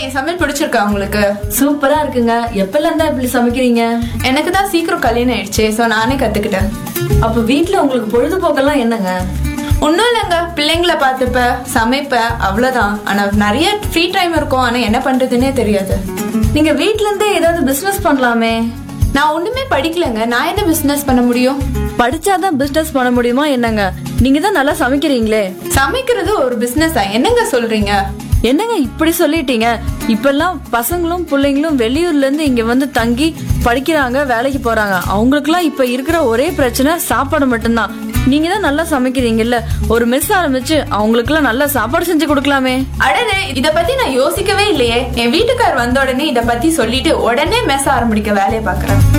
என் சமையல் பிடிச்சிருக்கா உங்களுக்கு சூப்பரா இருக்குங்க எப்பல இருந்தா இப்படி சமைக்கிறீங்க எனக்கு தான் சீக்கிரம் கல்யாணம் ஆயிடுச்சு ஸோ நானே கத்துக்கிட்டேன் அப்ப வீட்ல உங்களுக்கு பொழுதுபோக்கெல்லாம் என்னங்க ஒன்றும் இல்லைங்க பிள்ளைங்கள பார்த்துப்ப சமைப்ப அவ்வளோதான் ஆனால் நிறைய ஃப்ரீ டைம் இருக்கும் ஆனால் என்ன பண்ணுறதுன்னே தெரியாது நீங்க வீட்ல இருந்தே ஏதாவது பிசினஸ் பண்ணலாமே நான் ஒன்றுமே படிக்கலைங்க நான் என்ன பிஸ்னஸ் பண்ண முடியும் படிச்சாதான் பிசினஸ் பண்ண முடியுமா என்னங்க நீங்க தான் நல்லா சமைக்கிறீங்களே சமைக்கிறது ஒரு பிஸ்னஸா என்னங்க சொல்றீங்க என்னங்க இப்படி சொல்லிட்டீங்க இப்பெல்லாம் பசங்களும் பிள்ளைங்களும் வெளியூர்ல இருந்து இங்க வந்து தங்கி படிக்கிறாங்க வேலைக்கு போறாங்க அவங்களுக்குலாம் இப்ப இருக்கிற ஒரே பிரச்சனை சாப்பாடு மட்டும்தான் நீங்க தான் நல்லா சமைக்கிறீங்கல்ல ஒரு மெஸ் ஆரம்பிச்சு அவங்களுக்குலாம் நல்லா சாப்பாடு செஞ்சு கொடுக்கலாமே அடடே இத பத்தி நான் யோசிக்கவே இல்லையே என் வீட்டுக்கார் வந்த உடனே இத பத்தி சொல்லிட்டு உடனே மெஸ் ஆரம்பிக்க வேலையை பாக்குறேன்